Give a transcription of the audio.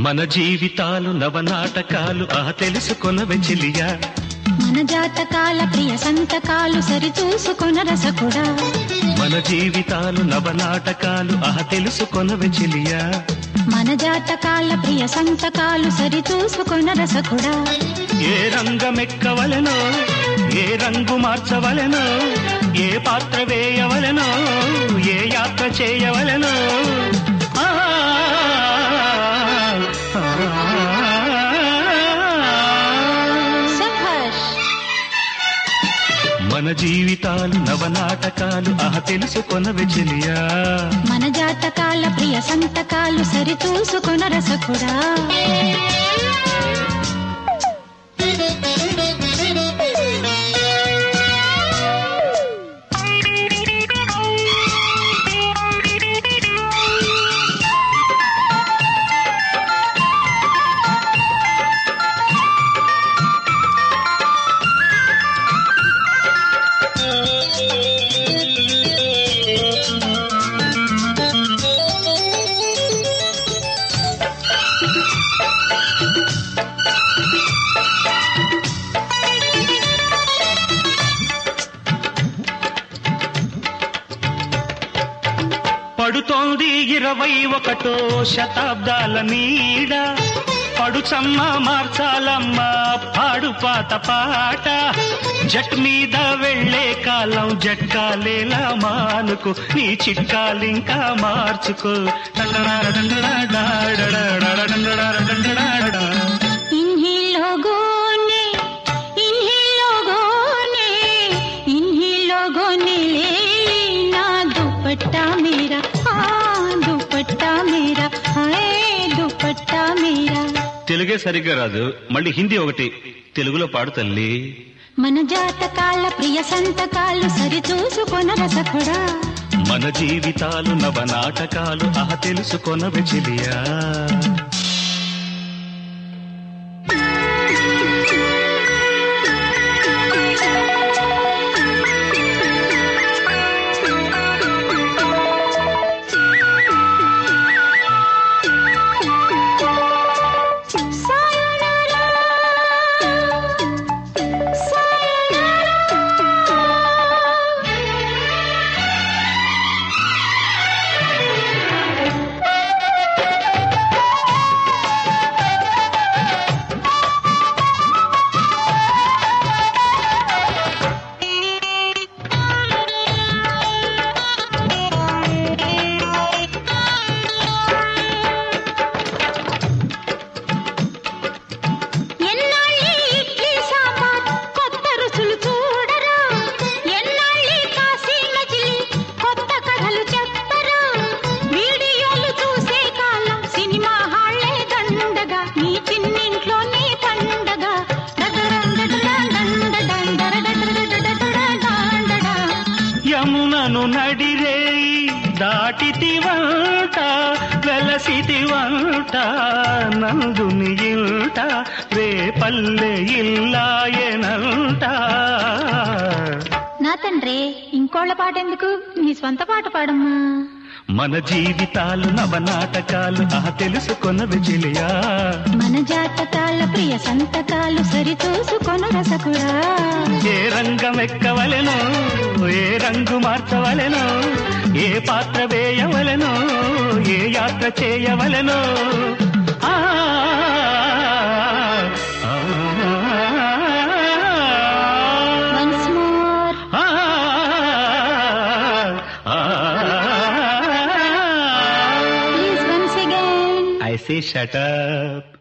మన జీవితాలు నవనాటకాలు ఆ తెలుసుకొనవే చెలియా మన జాతకాల ప్రియ సంతకాలు సరి చూసుకొన రసకుడా మన జీవితాలు నవనాటకాలు ఆ తెలుసుకొనవే చెలియా మన జాతకాల ప్రియ సంతకాలు సరి చూసుకొన రసకుడా ఏ రంగమెక్కవలెనో ఏ రంగు మార్చవలెనో ఏ పాత్ర వేయవలెనో ఏ యాత్ర చేయవలెనో ఆ, సభాష్ మన జీవితాలు నవనాటకాలు ఆ తెలుసుకొనవే చెలియా మన జాతకాల ప్రియ సంతకాలు సరి చూసుకొన రసకుడా పడుతోంది ఇరవై ఒకటో శతాబ్దాల నీడ పడుచమ్మ మార్చాలమ్మ పాడు పాత పాట జట్ మీద వెళ్ళే కాలం జట్కాలేలా మానుకో నీ చిట్కాలింకా మార్చుకో డండడార డండడా డాడడాడ డండడార డండడాడ. इन्हीं लोगों ने इन्हीं लोगों ने इन्हीं लोगों ने ले ना दुपट्टा मेरा हाँ दुपट्टा मेरा हाय दुपट्टा मेरा తెలుగే సరిగ్గా రాదు మళ్ళీ హిందీ ఒకటి తెలుగులో పాడు తల్లి మన జాతకాల ప్రియ సంతకాలు సరి చూసుకొన రసకుడా మన జీవితాలు నవనాటకాలు ఆ తెలుసుకొనవే చెలియా ఎన్నాళ్ళీ ఇడ్లీ సాంబార్ కొత్త రుచులు చూడరా ఎన్నాళ్ళీ కాశీ మజిలీ కొత్త కథలు చెప్పరా వీడియోలు చూసే కాలం సినిమా హాళ్ళే దండగా నీ చిన్నింట్లోనే పండగ యమునను నడిరేయి దాటితివంట వెలసితివంట నందుని ఇంట రేపల్లె ఇల్లాయనంట నా తండ్రి ఇంకోళ్ళ పాట ఎందుకు నీ స్వంత పాట పాడమ్మా మన జీవితాలు నవనాటకాలు ఆ తెలుసుకొనవి చెలియా మన జాతకాల ప్రియ సంతకాలు సరి చూసుకొన రసకుడా ఏ రంగం ఎక్కవలెనో ఏ రంగు మార్చవలెనో ఏ పాత్ర వేయవలెనో ఏ యాత్ర చేయవలెనో ఆ, ఆ, once more ah, ah, please once again I say shut up.